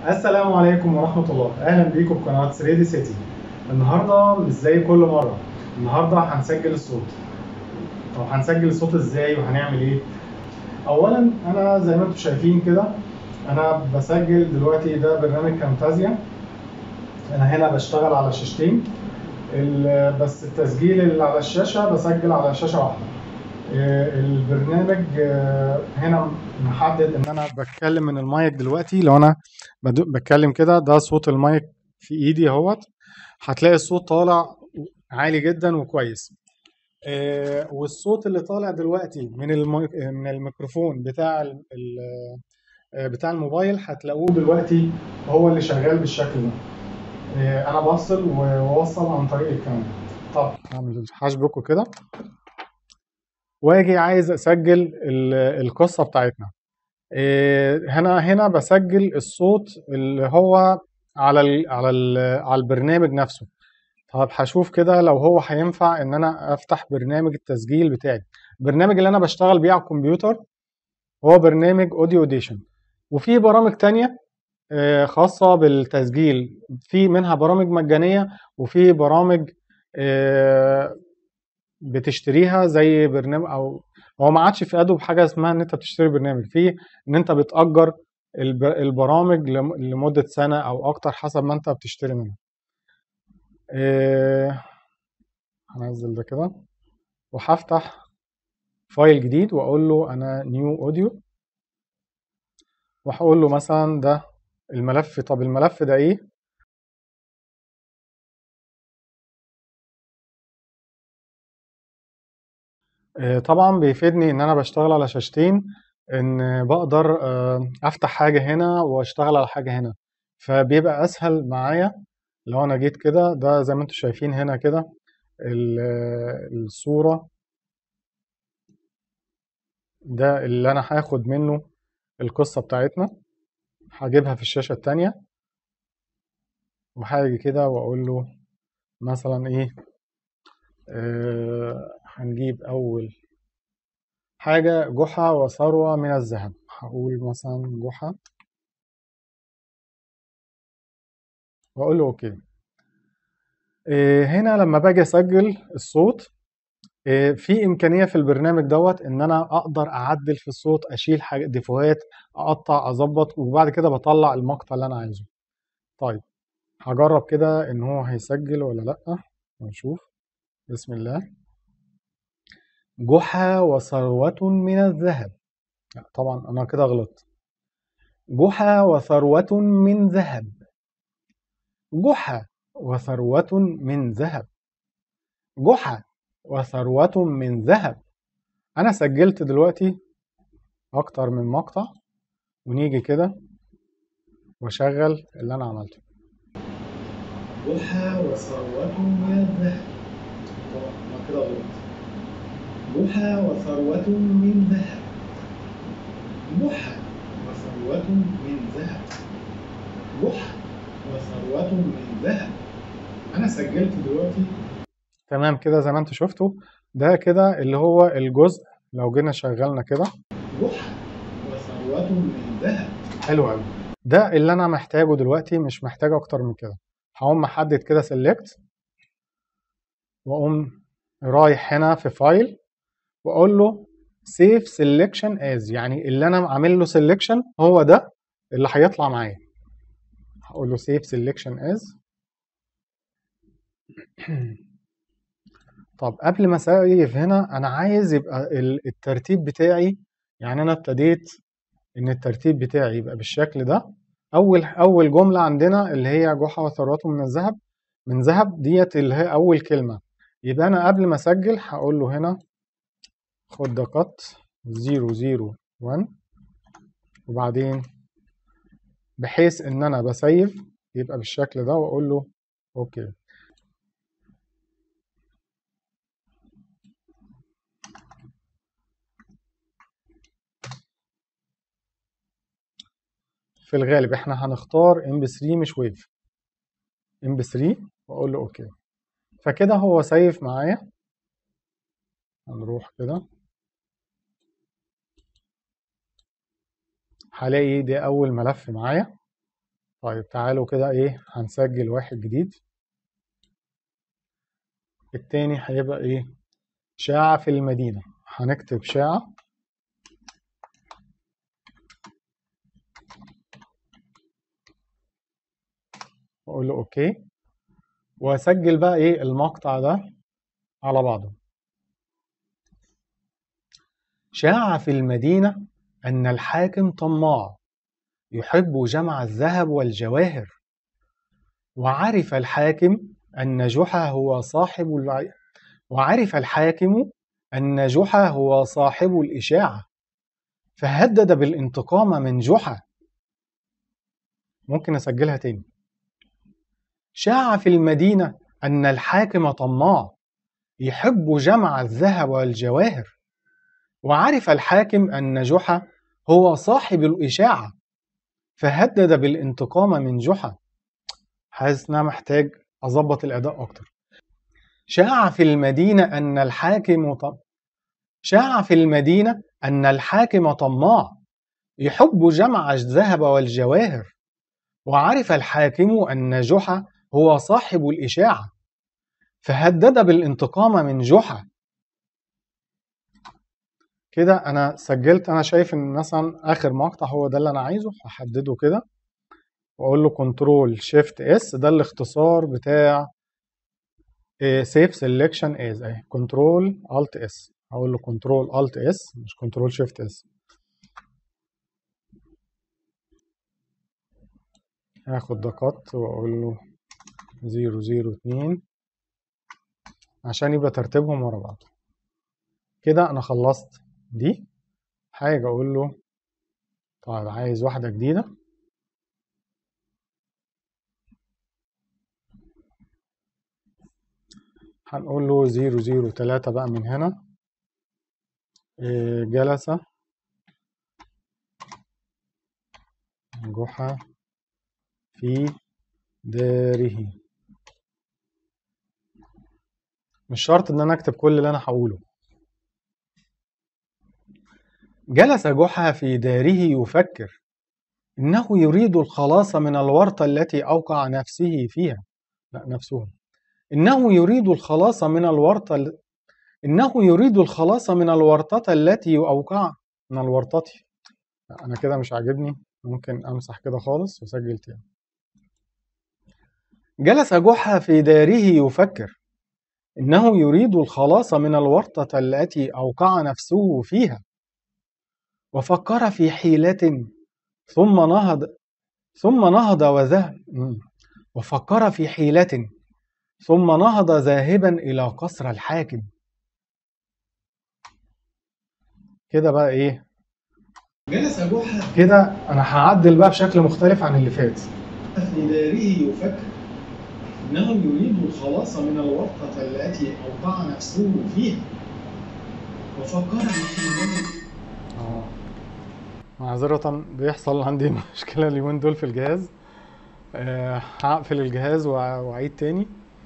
السلام عليكم ورحمة الله أهلا بيكم في قناة 3 سيتي النهاردة مش زي كل مرة النهاردة هنسجل الصوت طب هنسجل الصوت ازاي وهنعمل ايه اولا انا زي ما انتم شايفين كده انا بسجل دلوقتي ده برنامج كامتازيا انا هنا بشتغل على شاشتين ال- بس التسجيل اللي على الشاشة بسجل على شاشة واحدة آه، البرنامج آه، هنا محدد ان انا بتكلم من المايك دلوقتي لو انا بدو- بتكلم كده ده صوت المايك في ايدي اهوت هتلاقي الصوت طالع عالي جدا وكويس آه، والصوت اللي طالع دلوقتي من المي... من الميكروفون بتاع ال... ال- آه، بتاع الموبايل هتلاقوه دلوقتي هو اللي شغال بالشكل ده آه، انا بفصل واوصل عن طريق الكاميرا طب هعمل هشبكه كده واجي عايز اسجل ال- القصه بتاعتنا إيه، هنا هنا بسجل الصوت اللي هو على ال على ال على البرنامج نفسه طب هشوف كده لو هو هينفع ان انا افتح برنامج التسجيل بتاعي البرنامج اللي انا بشتغل بيه على الكمبيوتر هو برنامج اوديو اوديشن وفي برامج تانية آه، خاصة بالتسجيل في منها برامج مجانية وفي برامج آه، بتشتريها زي برنامج او هو ما عادش في ادوب حاجه اسمها ان انت بتشتري برنامج في ان انت بتأجر الب- البرامج لم- لمده سنه او اكتر حسب ما انت بتشتري منها إيه، هنزل ده كده وهفتح فايل جديد واقول له انا نيو اوديو وهقول له مثلا ده الملف طب الملف ده ايه آه، طبعا بيفيدني ان انا بشتغل على شاشتين ان بقدر آه، افتح حاجة هنا واشتغل على حاجة هنا فبيبقى اسهل معايا لو انا جيت كده ده زي ما انتم شايفين هنا كده ال- آه، الصورة ده اللي انا هاخد منه القصة بتاعتنا هجيبها في الشاشة التانية وهاجي كده واقول له مثلا ايه آه هنجيب اول حاجة جحا وثروة من الذهب هقول مثلا جحا واقول له اوكي إيه، هنا لما باجي اسجل الصوت إيه، في امكانيه في البرنامج دوت ان انا اقدر اعدل في الصوت اشيل حاجه ديفوهات اقطع اظبط وبعد كده بطلع المقطع اللي انا عايزه طيب هجرب كده ان هو هيسجل ولا لا ونشوف بسم الله جحا وثروة من الذهب لا، طبعا انا كده غلطت جحا وثروة من ذهب جحا وثروة من ذهب جحا وثروة من ذهب انا سجلت دلوقتي اكتر من مقطع ونيجي كده واشغل اللي انا عملته جحا وثروة من الذهب طبعا انا كده غلط جحا وثروة من ذهب جحا وثروة من ذهب جحا وثروة من ذهب انا سجلت دلوقتي تمام كده زي ما انتوا شفتوا ده كده اللي هو الجزء لو جينا شغلنا كده جحا وثروة من ذهب حلو قوي ده اللي انا محتاجه دلوقتي مش محتاج اكتر من كده هقوم محدد كده سيلكت واقوم رايح هنا في فايل واقول له سيف سيلكشن از يعني اللي انا عامل له سيلكشن هو ده اللي هيطلع معايا هقول له سيف سيلكشن از طب قبل ما اسيف هنا انا عايز يبقى ال- الترتيب بتاعي يعني انا ابتديت ان الترتيب بتاعي يبقى بالشكل ده اول اول جمله عندنا اللي هي جحا وثروته من الذهب من ذهب ديت اللي هي اول كلمه يبقى انا قبل ما اسجل هقول له هنا خد ده قط 001 وبعدين بحيث ان انا بسيف يبقى بالشكل ده واقول له اوكي في الغالب احنا هنختار ام بي 3 مش ويف ام بي 3 واقول له اوكي فكده هو سيف معايا هنروح كده هلاقي ده اول ملف معايا طيب تعالوا كده ايه هنسجل واحد جديد التاني هيبقى ايه شاعة في المدينة هنكتب شاعة واقول له اوكي واسجل بقى ايه المقطع ده على بعضه شاع في المدينة أن الحاكم طماع يحب جمع الذهب والجواهر وعرف الحاكم أن جحا هو صاحب الع... وعرف الحاكم أن جحا هو صاحب الإشاعة فهدد بالانتقام من جحا ممكن أسجلها تاني شاع في المدينة أن الحاكم طماع يحب جمع الذهب والجواهر وعرف الحاكم أن جحا هو صاحب الإشاعة فهدد بالانتقام من جحا حاسس إن أنا محتاج أظبط الأداء أكتر شاع في المدينة أن الحاكم ط... شاع في المدينة أن الحاكم طماع يحب جمع الذهب والجواهر وعرف الحاكم أن جحا هو صاحب الإشاعة فهدد بالانتقام من جحا كده انا سجلت انا شايف ان مثلا اخر مقطع هو ده اللي انا عايزه هحدده كده واقول له كنترول شيفت اس ده الاختصار بتاع سيف سيلكشن از اهي كنترول الت اس هقول له كنترول الت اس مش كنترول شيفت اس هاخد ده كات واقول له زيرو زيرو اتنين عشان يبقى ترتيبهم ورا بعض كده انا خلصت دي حاجة اقول له طيب عايز واحدة جديدة هنقول له زيرو زيرو تلاتة بقى من هنا إيه جلس جحا في داره مش شرط ان انا اكتب كل اللي انا هقوله جلس جحا في داره يفكر انه يريد الخلاص من الورطة التي اوقع نفسه فيها لا نفسه انه يريد الخلاص من الورطة ال... انه يريد الخلاص من الورطة التي اوقع من الورطة لا، انا كده مش عاجبني ممكن امسح كده خالص واسجل تاني جلس جحا في داره يفكر إنه يريد الخلاص من الورطة التي أوقع نفسه فيها وفكر في حيلة ثم نهض ثم نهض وذهب وفكر في حيلة ثم نهض ذاهبا إلى قصر الحاكم كده بقى إيه جلس جحا كده أنا هعدل بقى بشكل مختلف عن اللي فات في داره يفكر إنه يريد الخلاص من الورطة التي أوقع نفسه فيها وفكر في حيلة اه معذرة بيحصل عندي مشكلة اليومين دول في الجهاز آه، هقفل الجهاز وأ- وأعيد تاني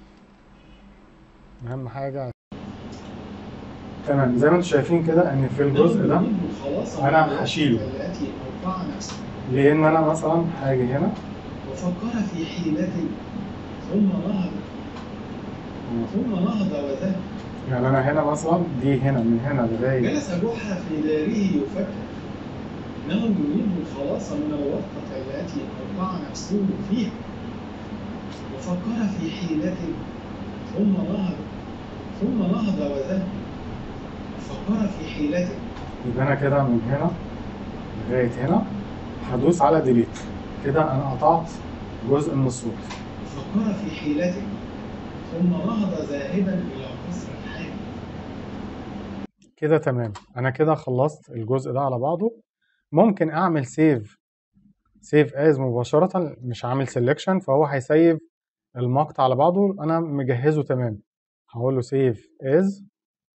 أهم حاجة تمام زي ما انتم شايفين كده إن في الجزء ده يريد الخلاص من أنا الورطة هشيله. التي أوقع نفسه لأن أنا مثلا هاجي هنا وفكر في حيلة ثم نهض ثم نهض وذهب يعني أنا هنا مثلا دي هنا من هنا لغاية جلس جحا في داره يفكر إنه يريد الخلاص من الورطة التي أوقع نفسه فيها وفكر في حيلة ثم نهض ثم نهض وذهب فكر في حيلة يبقى أنا كده من هنا لغاية هنا هدوس على ديليت كده أنا قطعت جزء من الصوت فكر في حيلة ثم نهض ذاهبا إلى قصر الحاكم كده تمام انا كده خلصت الجزء ده على بعضه ممكن اعمل سيف سيف از مباشرة مش عامل سيلكشن فهو هيسيف المقطع على بعضه انا مجهزه تمام هقول له سيف از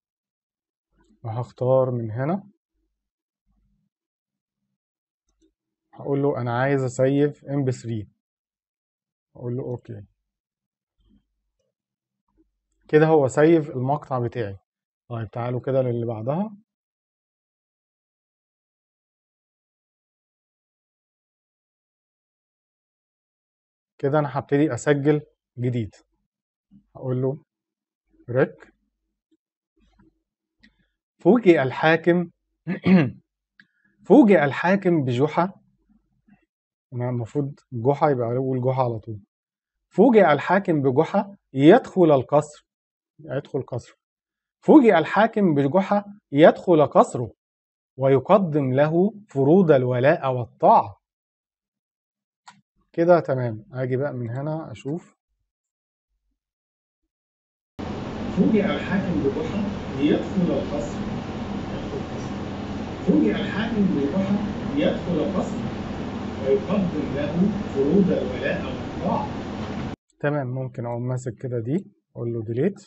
وهختار من هنا هقول له انا عايز اسيف ام بي 3 اقول له اوكي كده هو سيف المقطع بتاعي طيب تعالوا كده للي بعدها كده انا هبتدي اسجل جديد هقول له ريك فوجئ الحاكم فوجئ الحاكم بجحا انا المفروض جحا يبقى اقول جحا على طول فوجئ الحاكم بجحا يدخل القصر يدخل قصره فوجئ الحاكم بجحا يدخل قصره ويقدم له فروض الولاء والطاعة كده تمام اجي بقى من هنا اشوف فوجئ الحاكم بجحا ليدخل القصر يدخل القصر فوجئ الحاكم بجحا ليدخل القصر ويقدم له فروض الولاء والطاعة تمام ممكن اقوم ماسك كده دي اقول له ديليت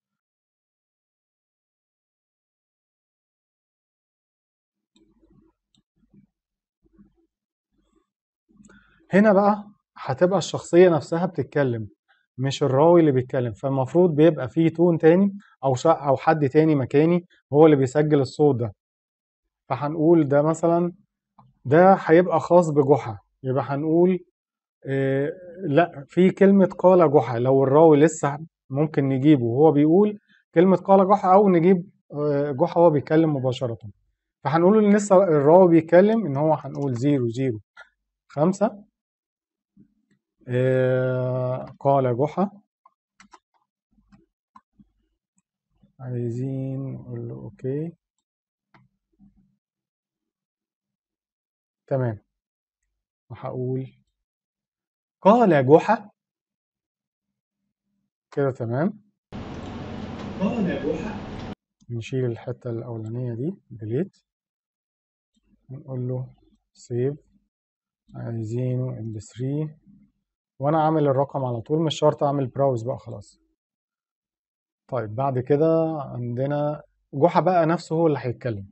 هنا بقى هتبقى الشخصية نفسها بتتكلم مش الراوي اللي بيتكلم فالمفروض بيبقى فيه تون تاني او شا او حد تاني مكاني هو اللي بيسجل الصوت ده فهنقول ده مثلا ده هيبقى خاص بجحا يبقى هنقول إيه لا في كلمة قال جحا لو الراوي لسه ممكن نجيبه وهو بيقول كلمة قال جحا أو نجيب آه، جحا وهو بيتكلم مباشرة فهنقول إن لسه الراوي بيتكلم إن هو هنقول زيرو زيرو خمسة إيه قال جحا عايزين نقول له أوكي تمام وهقول قال جحا كده تمام قال جحا نشيل الحتة الأولانية دي ديليت ونقول له سيف عايزينه ام 3 وانا عامل الرقم على طول مش شرط اعمل براوز بقى خلاص طيب بعد كده عندنا جحا بقى نفسه هو اللي هيتكلم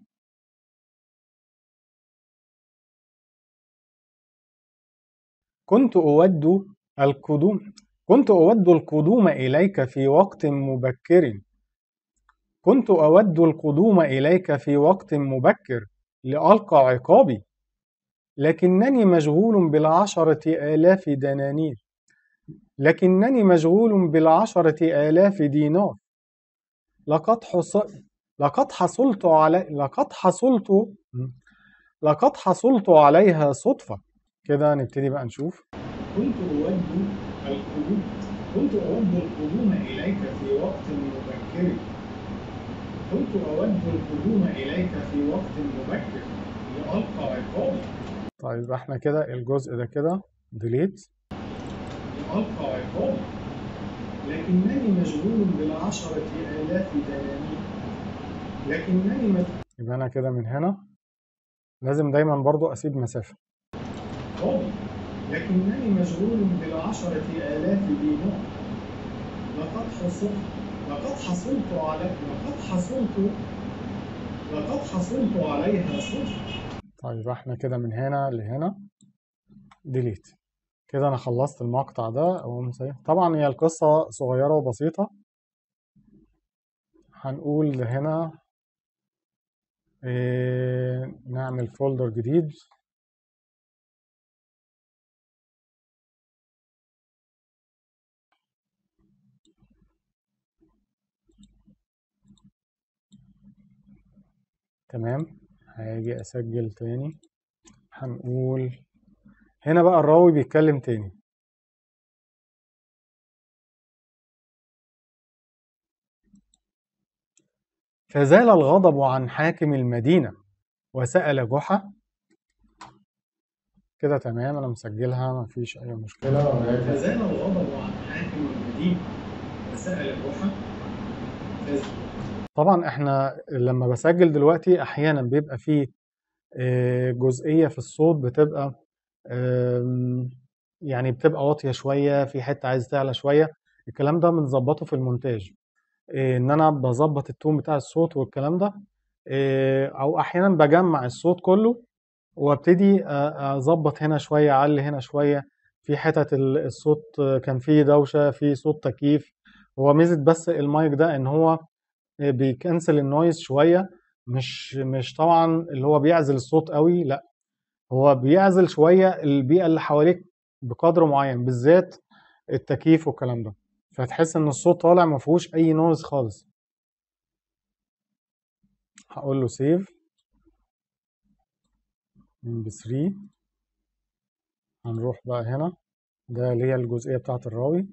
كنت أود القدوم كنت أود القدوم إليك في وقت مبكر كنت أود القدوم إليك في وقت مبكر لألقى عقابي لكنني مشغول بالعشرة آلاف دنانير لكنني مشغول بالعشرة آلاف دينار لقد حصل لقد حصلت على لقد حصلت لقد حصلت عليها صدفة كده نبتدي بقى نشوف كنت أود القدوم كنت أود القدوم إليك في وقت مبكر كنت أود القدوم إليك في وقت مبكر لألقى عقابي طيب احنا كده الجزء ده كده ديليت لألقى عقابي لكنني مشغول بالعشرة آلاف دنانير لكنني مشغول يبقى انا كده من هنا لازم دايما برضو اسيب مسافة عقابي لكنني مشغول بالعشرة آلاف دينار لقد حصلت لقد حصلت على لقد حصلت لقد حصلت عليها صدفة طيب احنا كده من هنا لهنا ديليت كده انا خلصت المقطع ده اقوم سايب طبعا هي القصة صغيرة وبسيطة هنقول هنا إيه نعمل فولدر جديد تمام هاجي اسجل تاني هنقول هنا بقى الراوي بيتكلم تاني فزال الغضب عن حاكم المدينة وسأل جحا كده تمام انا مسجلها مفيش اي مشكلة وراجع. فزال الغضب عن حاكم المدينة وسأل جحا فز- طبعا احنا لما بسجل دلوقتي احيانا بيبقى فيه آه، جزئية في الصوت بتبقى آم، يعني بتبقى واطية شوية في حتة عايز تعلى شوية الكلام ده بنظبطه في المونتاج إيه، ان انا بظبط التون بتاع الصوت والكلام ده إيه، او احيانا بجمع الصوت كله وابتدي أ- اظبط هنا شويه اعلي هنا شويه في حتت ال- الصوت كان فيه دوشه في صوت تكييف هو ميزه بس المايك ده ان هو بيكنسل النويز شويه مش مش طبعا اللي هو بيعزل الصوت قوي لا هو بيعزل شويه البيئه اللي حواليك بقدر معين بالذات التكييف والكلام ده فتحس ان الصوت طالع ما فيهوش اي نويز خالص هقول له سيف ام بي 3 هنروح بقى هنا ده اللي هي الجزئيه بتاعه الراوي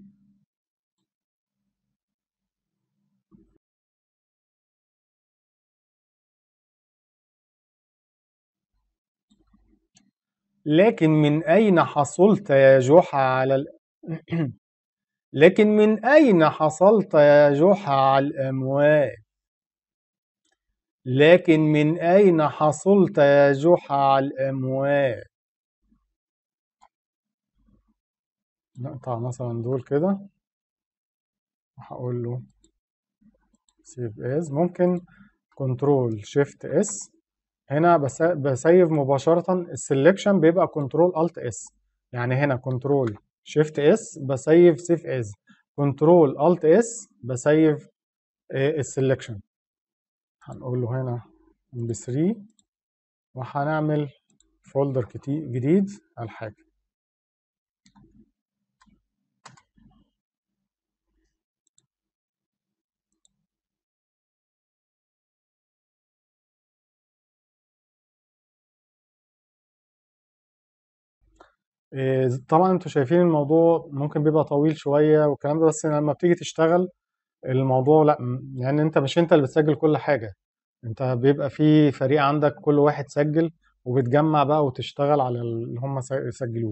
لكن من أين حصلت يا جحا على ال... لكن من أين حصلت يا جحا على الأموال لكن من أين حصلت يا جحا على الأموال نقطع مثلا دول كده هقول له سيف از ممكن كنترول شيفت اس هنا بس بسيف مباشرة السلكشن بيبقى كنترول الت اس يعني هنا كنترول شيفت اس بسيف سيف از كنترول الت اس بسيف السلكشن هنقول له هنا ام بي 3 وهنعمل فولدر جديد على حاجة إيه، طبعا انتوا شايفين الموضوع ممكن بيبقى طويل شوية والكلام ده بس لما بتيجي تشتغل الموضوع لا م- لان انت مش انت اللي بتسجل كل حاجة انت بيبقى في فريق عندك كل واحد سجل وبتجمع بقى وتشتغل على اللي هم س- سجلوه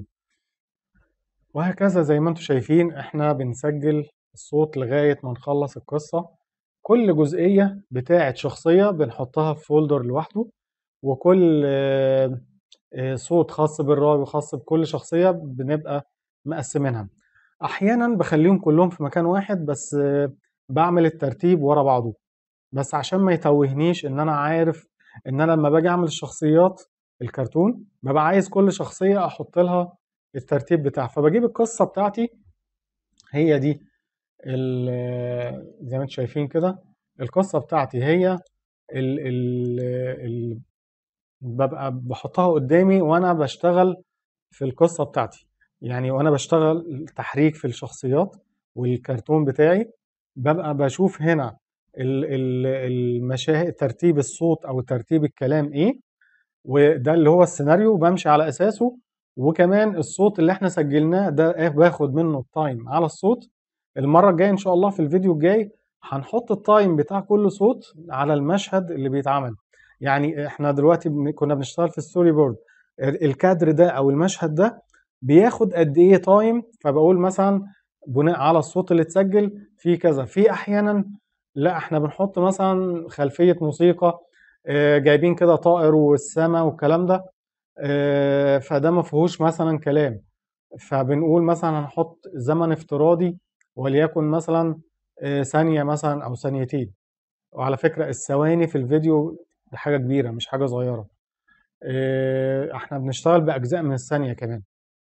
وهكذا زي ما انتوا شايفين احنا بنسجل الصوت لغاية ما نخلص القصة كل جزئية بتاعت شخصية بنحطها في فولدر لوحده وكل آه، آه، صوت خاص بالراوي وخاص بكل شخصية بنبقى مقسمينها أحيانا بخليهم كلهم في مكان واحد بس آه، بعمل الترتيب ورا بعضه بس عشان ما يتوهنيش إن أنا عارف إن أنا لما باجي أعمل الشخصيات الكرتون ببقى عايز كل شخصية أحط لها الترتيب بتاعها فبجيب القصة بتاعتي هي دي ال- زي ما انتم شايفين كده القصة بتاعتي هي ال ال ال ببقى بحطها قدامي وانا بشتغل في القصة بتاعتي يعني وانا بشتغل تحريك في الشخصيات والكرتون بتاعي ببقى بشوف هنا ال- ال- المشاهد ترتيب الصوت او ترتيب الكلام ايه وده اللي هو السيناريو بمشي على اساسه وكمان الصوت اللي احنا سجلناه ده إيه باخد منه التايم على الصوت المرة الجاية ان شاء الله في الفيديو الجاي هنحط التايم بتاع كل صوت على المشهد اللي بيتعمل يعني احنا دلوقتي بن- كنا بنشتغل في الستوري بورد ال- الكادر ده او المشهد ده بياخد قد ايه تايم فبقول مثلا بناء على الصوت اللي اتسجل في كذا في احيانا لا احنا بنحط مثلا خلفية موسيقى آه، جايبين كده طائر والسماء والكلام ده آه، فده ما فيهوش مثلا كلام فبنقول مثلا هنحط زمن افتراضي وليكن مثلا آه، ثانية مثلا أو ثانيتين وعلى فكرة الثواني في الفيديو دي حاجة كبيرة مش حاجة صغيرة آه، احنا بنشتغل بأجزاء من الثانية كمان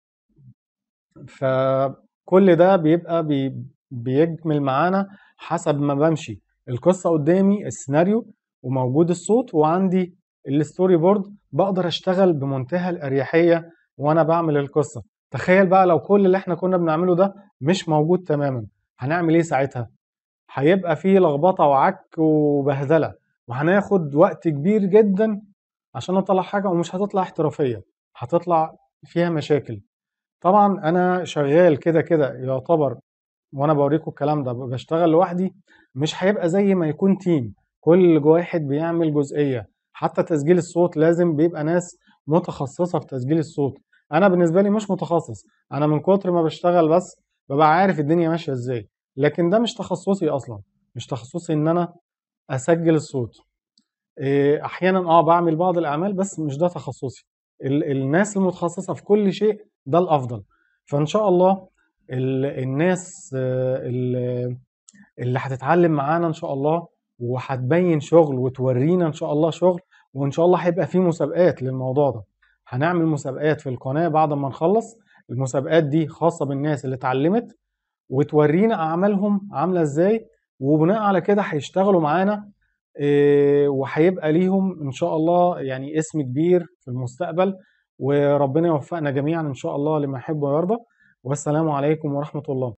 فكل ده بيبقى بي بيجمل معانا حسب ما بمشي القصة قدامي السيناريو وموجود الصوت وعندي الستوري بورد بقدر اشتغل بمنتهى الأريحية وانا بعمل القصة تخيل بقى لو كل اللي احنا كنا بنعمله ده مش موجود تماما هنعمل ايه ساعتها هيبقى فيه لخبطة وعك وبهدلة وهناخد وقت كبير جدا عشان نطلع حاجة ومش هتطلع احترافية هتطلع فيها مشاكل طبعا انا شغال كده كده يعتبر وانا بوريكم الكلام ده بشتغل لوحدي مش هيبقى زي ما يكون تيم كل واحد بيعمل جزئية حتى تسجيل الصوت لازم بيبقى ناس متخصصة في تسجيل الصوت انا بالنسبة لي مش متخصص انا من كتر ما بشتغل بس ببقى عارف الدنيا ماشية ازاي لكن ده مش تخصصي اصلا مش تخصصي ان انا اسجل الصوت إيه، احيانا اه بعمل بعض الاعمال بس مش ده تخصصي ال- الناس المتخصصه في كل شيء ده الافضل فان شاء الله ال- الناس آه، ال- اللي هتتعلم معانا ان شاء الله وهتبين شغل وتورينا ان شاء الله شغل وان شاء الله هيبقى في مسابقات للموضوع ده هنعمل مسابقات في القناه بعد ما نخلص المسابقات دي خاصه بالناس اللي اتعلمت وتورينا اعمالهم عامله ازاي وبناء على كده هيشتغلوا معانا إيه، وهيبقى ليهم ان شاء الله يعني اسم كبير في المستقبل وربنا يوفقنا جميعا ان شاء الله لما يحب ويرضى والسلام عليكم ورحمة الله